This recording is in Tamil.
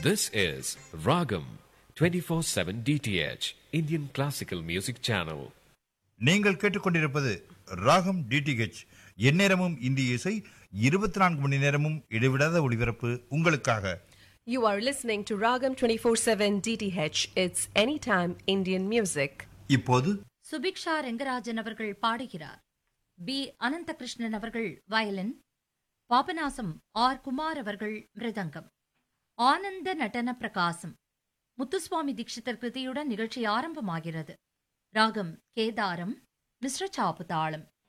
This is Ragam 24/7 DTH Indian Classical Music Channel. நீங்கள் கேட்டுக்கொண்டிருப்பது ராகம் டிடிஹெச் எந்நேரமும் இந்திய இசை இருபத்தி நான்கு மணி நேரமும் இடைவிடாத ஒளிபரப்பு உங்களுக்காக You are listening to Ragam 24/7 DTH. It's anytime Indian music. இப்போது சுபிக்ஷா ரெங்கராஜன் அவர்கள் பாடுகிறார் பி அனந்தகிருஷ்ணன் அவர்கள் வயலின் பாபநாசம் ஆர் குமார் அவர்கள் மிருதங்கம் ஆனந்த நடன பிரகாசம் முத்துசுவாமி தீட்சிதர் கிருதியுடன் நிகழ்ச்சி ஆரம்பமாகிறது ராகம் கேதாரம் மிஸ்ர சாப்பு தாளம்